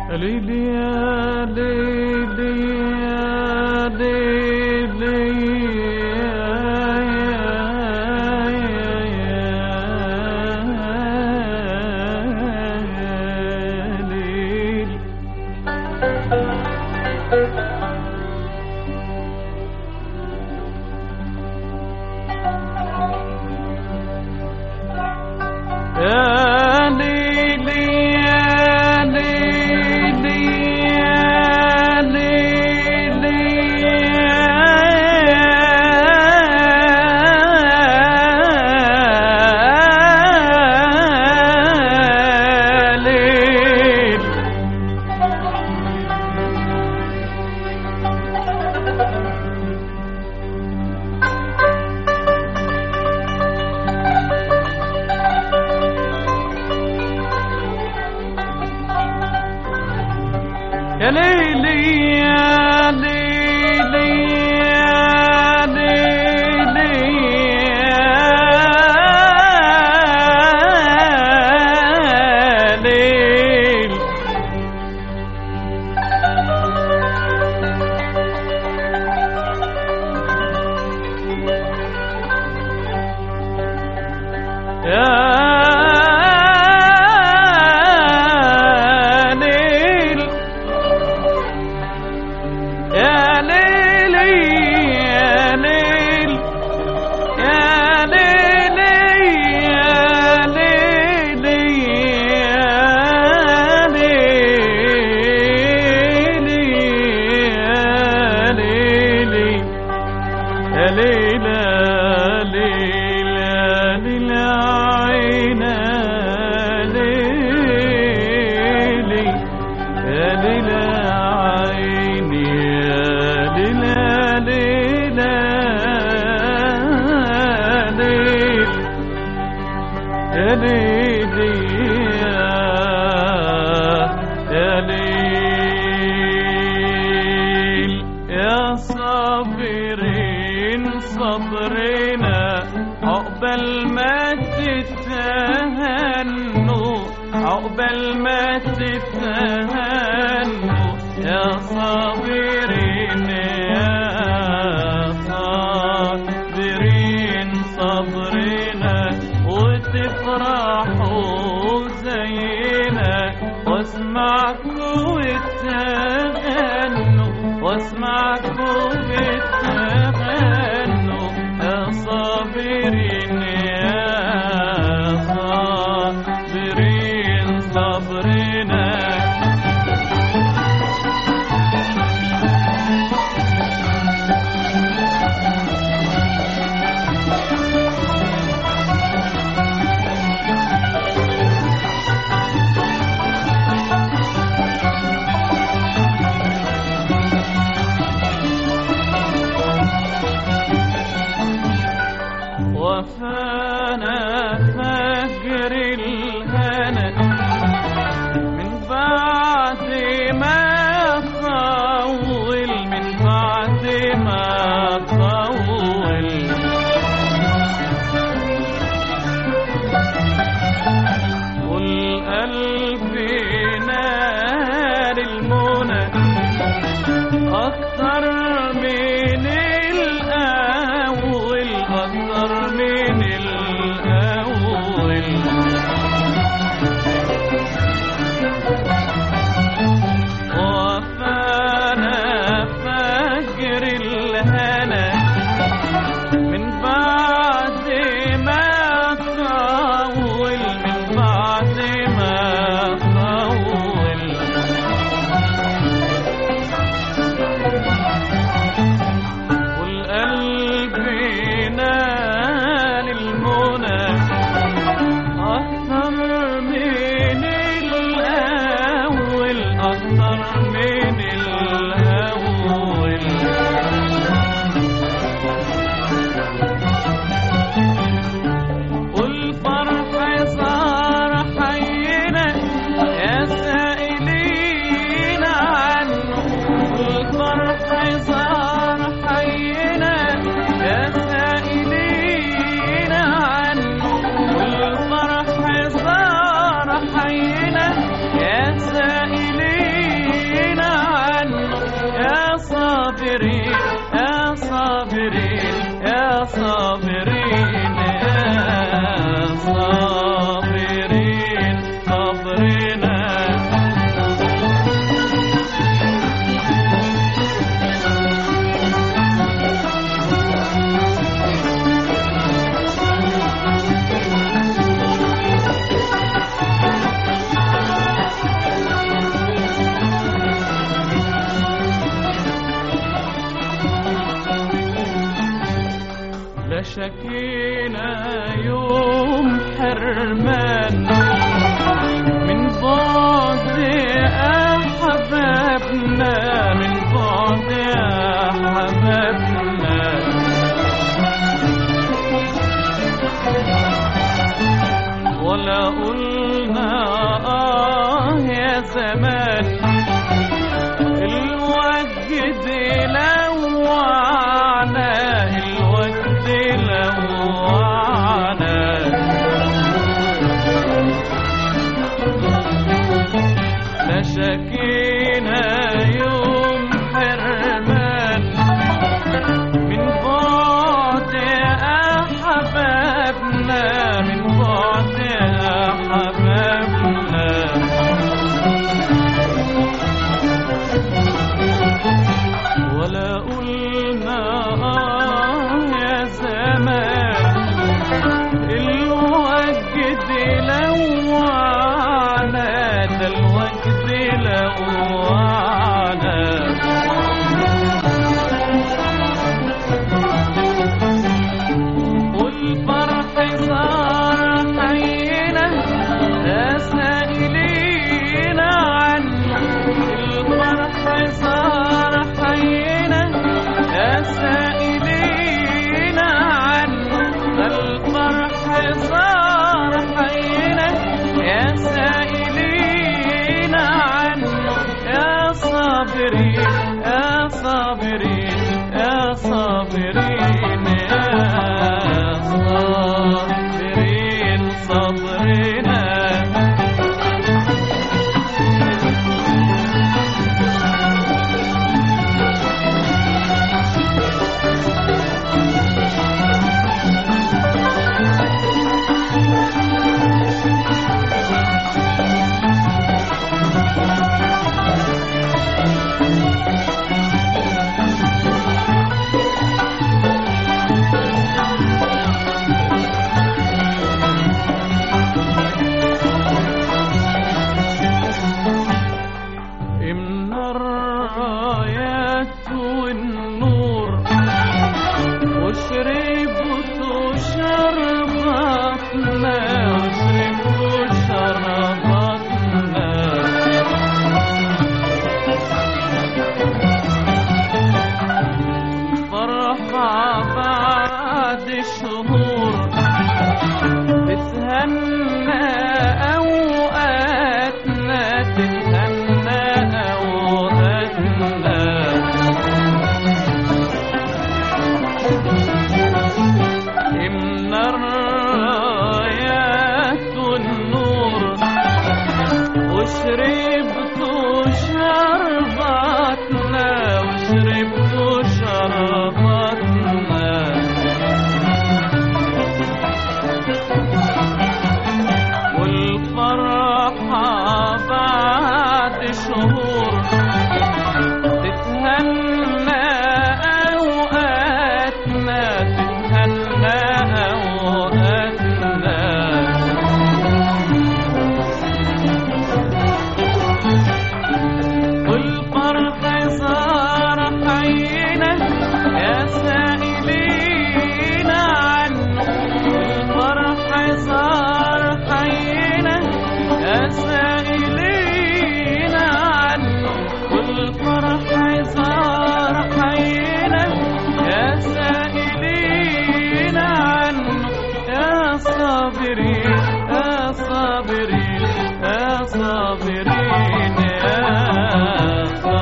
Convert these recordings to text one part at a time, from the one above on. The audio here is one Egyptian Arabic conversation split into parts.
ليلي يا ليلي يا ليلي يا ليل يا ليلي يا ليلي يا ليلي يا ليل يا ليلي يا ليلي يا ليلي يا ليل يا ليل يا ليلي يا ليل يا ليلي يا ليلي يا ليلي يا ليلي يا ليلى ليلى ليلى عينا ليلي يا ليلى عيني يا ليلى ليلى ليل يا ليلي يا يا ليل يا صابرين صبرنا عقبال ما تتهنوا عقبال ما تتهنوا يا صابرين يا صابرين صبرنا وتفرحوا زينا واسمعكوا التغنوا واسمعكوا التغنوا يا صابرين يا صابرين صبرنا زمان الوجد لوعنا الوجد لوعنا لا شكينا يوم حرمان من بعد أحبابنا من بعد أحبابنا ولا قلنا آه يا زمان الوجد لوعنا ده الوجد لوعنا والفرح صار حينا يا سائلين عنه الفرح صار حينا يا سائلين عنه الفرح صار حينا يا سائلين عنه يا صابرين يا صابرين يا صابرين يا صابرين صبرنا من الرايات والنور وشربت شربتنا وشربت شربتنا فرحة بعد شهور تتهنى أوقاتنا تتهنى أوقاتنا من الرايات والنور وشربت شربتنا وشربت شربتنا والفرحة بعد شهور تتهنى أوقاتنا تتهنى أوقاتنا والفرح صار حينا يا سائلين عنه والفرح صار حينا يا سائلين عنه والفرح صار حينا يا سائلين عنه يا صابرين يا صابرين يا صابرين يا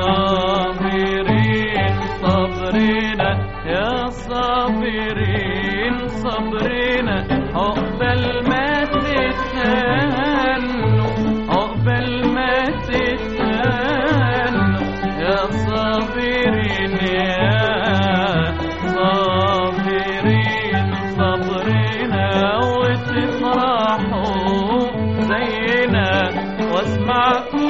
صابرين صبرنا يا صابرين صبرنا عقبال ما تتهنوا عقبال ما تتهنوا يا صابرين يا صابرين صبرنا وتفرحوا زينا واسمعكم